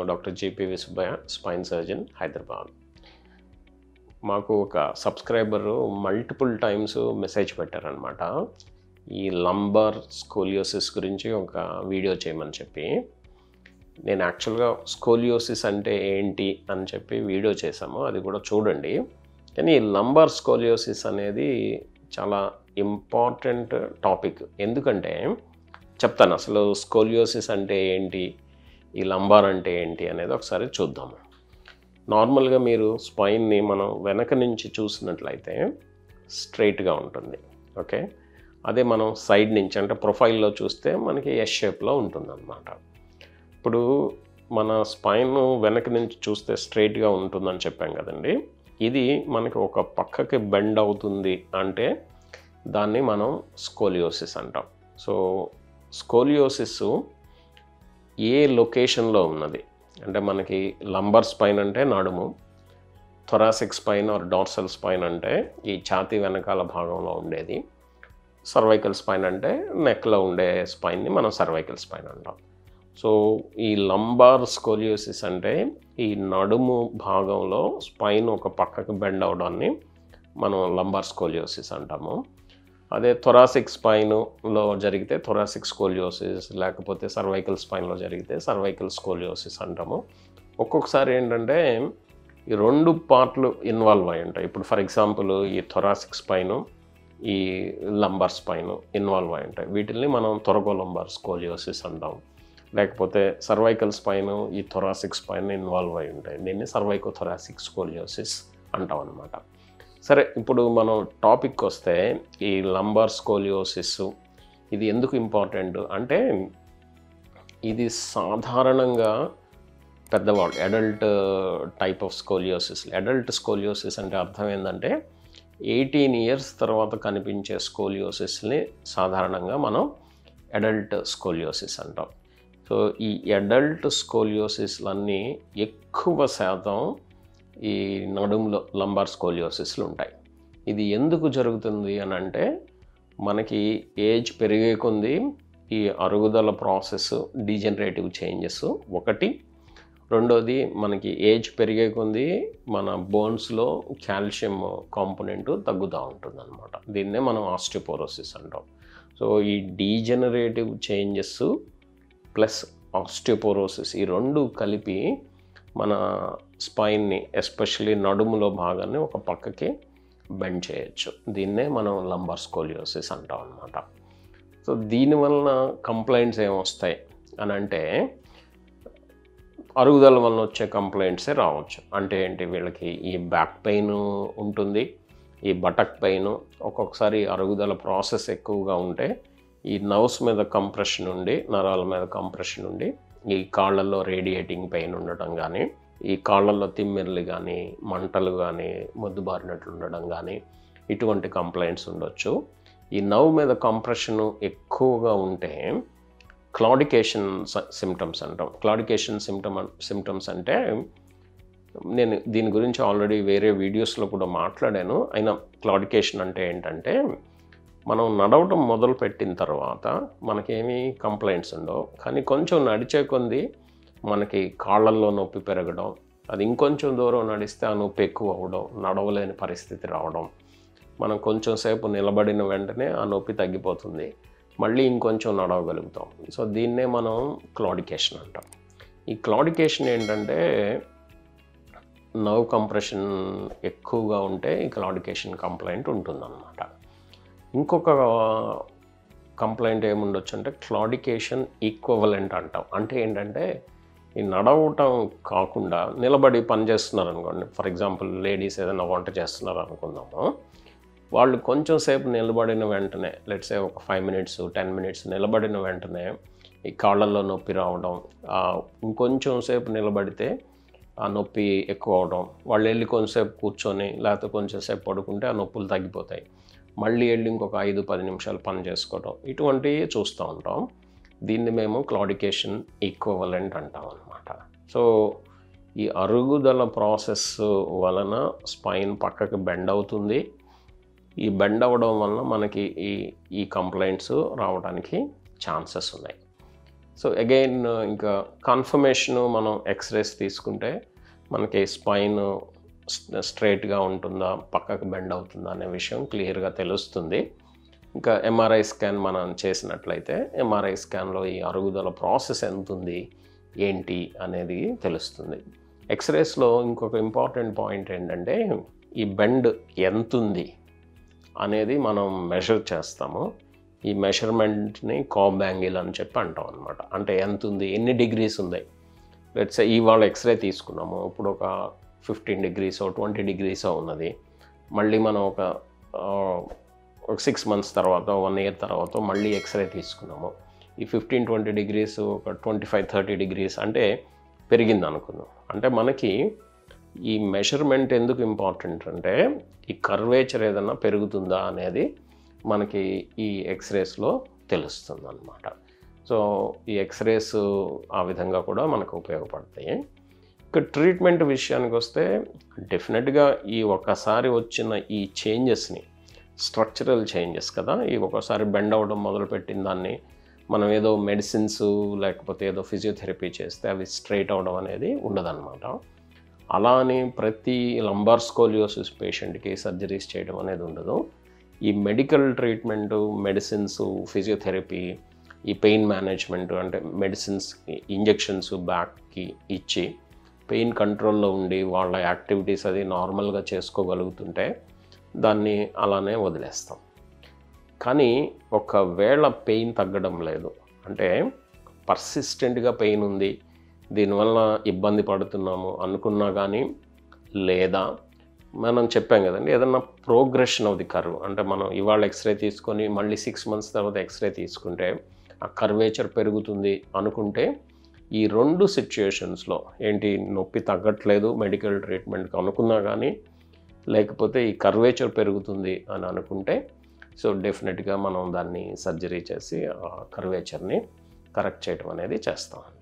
doctor జేపీవి Subbaiah spine surgeon Hyderabad మాకు ఒక సబ్స్క్రైబరు మల్టిపుల్ టైమ్స్ మెసేజ్ పెట్టారనమాట ఈ లంబర్ స్కోలియోసిస్ గురించి ఒక వీడియో చేయమని చెప్పి నేను యాక్చువల్గా స్కోలియోసిస్ అంటే ఏంటి అని చెప్పి వీడియో చేశాము అది కూడా చూడండి కానీ ఈ లంబర్ స్కోలియోసిస్ అనేది చాలా ఇంపార్టెంట్ టాపిక్ ఎందుకంటే చెప్తాను అసలు స్కోలియోసిస్ అంటే ఏంటి ఈ లంబార్ అంటే ఏంటి అనేది ఒకసారి చూద్దాము నార్మల్గా మీరు స్పైన్ని మనం వెనక నుంచి చూసినట్లయితే స్ట్రైట్గా ఉంటుంది ఓకే అదే మనం సైడ్ నుంచి అంటే ప్రొఫైల్లో చూస్తే మనకి ఎస్ షేప్లో ఉంటుందన్నమాట ఇప్పుడు మన స్పైన్ వెనక నుంచి చూస్తే స్ట్రైట్గా ఉంటుందని చెప్పాం కదండి ఇది మనకి ఒక పక్కకి బెండ్ అవుతుంది అంటే దాన్ని మనం స్కోలియోసిస్ అంటాం సో స్కోలియోసిస్ ఏ లొకేషన్లో ఉన్నది అంటే మనకి లంబర్ స్పైన్ అంటే నడుము thoracic spine or dorsal spine అంటే ఈ ఛాతీ వెనకాల భాగంలో ఉండేది సర్వైకల్ స్పైన్ అంటే నెక్లో ఉండే స్పైన్ని మనం సర్వైకల్ స్పైన్ అంటాం సో ఈ లంబార్ స్కోలియోసిస్ అంటే ఈ నడుము భాగంలో స్పైన్ ఒక పక్కకు బెండ్ అవడాన్ని మనం లంబార్ స్కోలియోసిస్ అంటాము అదే థొరాసిక్ స్పైన్లో జరిగితే థొరాసిక్ స్కోలియోసిస్ లేకపోతే సర్వైకల్ స్పైన్లో జరిగితే సర్వైకల్ స్కోలియోసిస్ అంటాము ఒక్కొక్కసారి ఏంటంటే ఈ రెండు పార్ట్లు ఇన్వాల్వ్ అయి ఉంటాయి ఇప్పుడు ఫర్ ఎగ్జాంపుల్ ఈ థొరాసిక్ స్పైను ఈ లంబర్ స్పైన్ ఇన్వాల్వ్ అయి ఉంటాయి వీటిల్ని మనం త్వరగో లంబార్ స్కోలియోసిస్ అంటాం లేకపోతే సర్వైకల్ స్పైన్ ఈ థొరాసిక్ స్పైన్ ఇన్వాల్వ్ అయి ఉంటాయి దీన్ని సర్వైకో థొరాసిక్ స్కోలియోసిస్ అంటాం అనమాట సరే ఇప్పుడు మనం టాపిక్ వస్తే ఈ లంబార్ స్కోలియోసిస్ ఇది ఎందుకు ఇంపార్టెంట్ అంటే ఇది సాధారణంగా పెద్దవాళ్ళు adult type of scoliosis adult scoliosis అంటే అర్థం ఏంటంటే ఎయిటీన్ ఇయర్స్ తర్వాత కనిపించే స్కోలియోసిస్ని సాధారణంగా మనం అడల్ట్ స్కోలియోసిస్ అంటాం సో ఈ అడల్ట్ స్కోలియోసిస్లన్నీ ఎక్కువ శాతం ఈ నడుములో లంబార్ స్కోలియోసిస్లు ఉంటాయి ఇది ఎందుకు జరుగుతుంది అని అంటే మనకి ఏజ్ పెరిగే కొంది ఈ అరుగుదల ప్రాసెస్ డీజనరేటివ్ చేంజెస్ ఒకటి రెండోది మనకి ఏజ్ పెరిగే కొంది మన బోన్స్లో కాల్షియం కాంపోనెంట్ తగ్గుతూ ఉంటుంది అనమాట దీన్నే మనం ఆస్టియోపోరోసిస్ అంటాం సో ఈ డీజనరేటివ్ చేంజెస్ ప్లస్ ఆస్టియోపోరోసిస్ ఈ రెండు కలిపి మన స్పైన్ని ఎస్పెషలీ నడుములో భాగాన్ని ఒక పక్కకి బెండ్ చేయొచ్చు దీన్నే మనం లంబర్ స్కోలియోసిస్ అంటాం అనమాట సో దీనివలన కంప్లైంట్స్ ఏమొస్తాయి అని అంటే అరుగుదల వలన వచ్చే కంప్లైంట్సే రావచ్చు అంటే ఏంటి వీళ్ళకి ఈ బ్యాక్ పెయిన్ ఉంటుంది ఈ బటక్ పెయిన్ ఒక్కొక్కసారి అరుగుదల ప్రాసెస్ ఎక్కువగా ఉంటే ఈ నర్వ్స్ మీద కంప్రెషన్ ఉండి నరాల మీద కంప్రెషన్ ఉండి ఈ కాళ్ళల్లో రేడియేటింగ్ పెయిన్ ఉండటం కానీ ఈ కాళ్ళల్లో తిమ్మిర్లు కానీ మంటలు కానీ మొద్దుబారినట్లు ఉండడం కానీ ఇటువంటి కంప్లైంట్స్ ఉండొచ్చు ఈ నవ్ మీద కంప్రెషన్ ఎక్కువగా ఉంటే క్లాడికేషన్ సిమ్టమ్స్ అంటాం క్లాడికేషన్ సిమ్టమ్ సిమ్టమ్స్ అంటే నేను దీని గురించి ఆల్రెడీ వేరే వీడియోస్లో కూడా మాట్లాడాను అయినా క్లాడికేషన్ అంటే ఏంటంటే మనం నడవటం మొదలు పెట్టిన తర్వాత మనకేమీ కంప్లైంట్స్ ఉండవు కానీ కొంచెం నడిచే కొంది మనకి కాళ్ళల్లో నొప్పి పెరగడం అది ఇంకొంచెం దూరం నడిస్తే ఆ నొప్పి ఎక్కువ అవ్వడం నడవలేని పరిస్థితి రావడం మనం కొంచెం సేపు నిలబడిన వెంటనే ఆ నొప్పి తగ్గిపోతుంది మళ్ళీ ఇంకొంచెం నడవగలుగుతాం సో దీన్నే మనం క్లాడికేషన్ అంటాం ఈ క్లాడికేషన్ ఏంటంటే నర్వ్ కంప్రెషన్ ఎక్కువగా ఉంటే ఈ క్లాడికేషన్ కంప్లైంట్ ఉంటుందన్నమాట ఇంకొక కంప్లైంట్ ఏముండొచ్చు అంటే క్లాడికేషన్ ఈక్వవలెంట్ అంటాం అంటే ఏంటంటే ఈ నడవటం కాకుండా నిలబడి పని చేస్తున్నారు అనుకోండి ఫర్ ఎగ్జాంపుల్ లేడీస్ ఏదైనా వంట చేస్తున్నారు అనుకుందాము వాళ్ళు కొంచెం సేపు నిలబడిన వెంటనే లెట్సే ఒక ఫైవ్ మినిట్స్ టెన్ మినిట్స్ నిలబడిన వెంటనే ఈ కాళ్ళల్లో నొప్పి రావడం ఆ, ఇంకొంచెం సేపు నిలబడితే ఆ నొప్పి ఎక్కువ అవడం వాళ్ళు వెళ్ళి కొంచెంసేపు కూర్చొని లేకపోతే కొంచెం సేపు పడుకుంటే ఆ నొప్పులు తగ్గిపోతాయి మళ్ళీ వెళ్ళి ఇంకొక ఐదు పది నిమిషాలు పని చేసుకోవడం ఇటువంటివి చూస్తూ ఉంటాం దీన్ని మేము క్లాడికేషన్ ఈక్వవలెంట్ అంటాం అనమాట సో ఈ అరుగుదల ప్రాసెస్ వలన స్పైన్ పక్కకి బెండ్ అవుతుంది ఈ బెండ్ అవ్వడం వలన మనకి ఈ ఈ కంప్లైంట్స్ రావడానికి ఛాన్సెస్ ఉన్నాయి సో అగైన్ ఇంకా కన్ఫర్మేషన్ మనం ఎక్స్రేస్ తీసుకుంటే మనకి స్పైన్ స్ట్రైట్గా ఉంటుందా పక్కకు బెండ్ అవుతుందా అనే విషయం క్లియర్గా తెలుస్తుంది ఇంకా ఎంఆర్ఐ స్కాన్ మనం చేసినట్లయితే ఎంఆర్ఐ స్కాన్లో ఈ అరుగుదల ప్రాసెస్ ఎంత ఉంది ఏంటి అనేది తెలుస్తుంది ఎక్స్రేస్లో ఇంకొక ఇంపార్టెంట్ పాయింట్ ఏంటంటే ఈ బెండ్ ఎంత ఉంది అనేది మనం మెషర్ చేస్తాము ఈ మెషర్మెంట్ని కాబ్ యాంగిల్ అని చెప్పి అంటాం అనమాట అంటే ఎంత ఉంది ఎన్ని డిగ్రీస్ ఉంది లెట్స్ ఇవాళ ఎక్స్రే తీసుకున్నాము ఇప్పుడు ఒక ఫిఫ్టీన్ డిగ్రీస్ ట్వంటీ డిగ్రీస్ ఉన్నది మళ్ళీ మనం ఒక ఆ, ఒక సిక్స్ మంత్స్ తర్వాత వన్ ఇయర్ తర్వాత మళ్ళీ ఎక్స్రే తీసుకున్నాము ఈ ఫిఫ్టీన్ ట్వంటీ డిగ్రీస్ ఒక ట్వంటీ ఫైవ్ థర్టీ డిగ్రీస్ అంటే పెరిగింది అనుకుందాం అంటే మనకి ఈ మెషర్మెంట్ ఎందుకు ఇంపార్టెంట్ అంటే ఈ కర్వేచర్ ఏదైనా పెరుగుతుందా అనేది మనకి ఈ ఎక్స్రేస్లో తెలుస్తుంది అనమాట సో ఈ ఎక్స్రేస్ ఆ విధంగా కూడా మనకు ఉపయోగపడతాయి ఇక ట్రీట్మెంట్ విషయానికి వస్తే డెఫినెట్గా ఈ ఒక్కసారి వచ్చిన ఈ చేంజెస్ని స్ట్రక్చరల్ చేంజెస్ కదా ఈ ఒక్కోసారి బెండ్ అవ్వడం మొదలుపెట్టిన దాన్ని మనం ఏదో మెడిసిన్స్ లేకపోతే ఏదో ఫిజియోథెరపీ చేస్తే అవి స్ట్రైట్ అవడం అనేది ఉండదన్నమాట అలా అని ప్రతి లంబార్ స్కోలియోసిస్ పేషెంట్కి సర్జరీస్ చేయడం అనేది ఉండదు ఈ మెడికల్ ట్రీట్మెంట్ మెడిసిన్స్ ఫిజియోథెరపీ ఈ పెయిన్ మేనేజ్మెంట్ అంటే మెడిసిన్స్ ఇంజెక్షన్స్ బ్యాక్కి ఇచ్చి పెయిన్ కంట్రోల్లో ఉండి వాళ్ళ యాక్టివిటీస్ అది నార్మల్గా చేసుకోగలుగుతుంటే దాన్ని అలానే వదిలేస్తాం కానీ ఒకవేళ పెయిన్ తగ్గడం లేదు అంటే పర్సిస్టెంట్గా పెయిన్ ఉంది దీనివల్ల ఇబ్బంది పడుతున్నాము అనుకున్నా కానీ లేదా మనం చెప్పాం కదండి ఏదన్నా ప్రోగ్రెషన్ ఆఫ్ ది కర్వ్ అంటే మనం ఇవాళ ఎక్స్రే తీసుకొని మళ్ళీ సిక్స్ మంత్స్ తర్వాత ఎక్స్రే తీసుకుంటే ఆ కర్వేచర్ పెరుగుతుంది అనుకుంటే ఈ రెండు సిచ్యుయేషన్స్లో ఏంటి నొప్పి తగ్గట్లేదు మెడికల్ ట్రీట్మెంట్కి అనుకున్నా కానీ లేకపోతే ఈ కర్వేచర్ పెరుగుతుంది అని అనుకుంటే సో డెఫినెట్గా మనం దాన్ని సర్జరీ చేసి ఆ కర్వేచర్ని కరెక్ట్ చేయడం అనేది చేస్తాం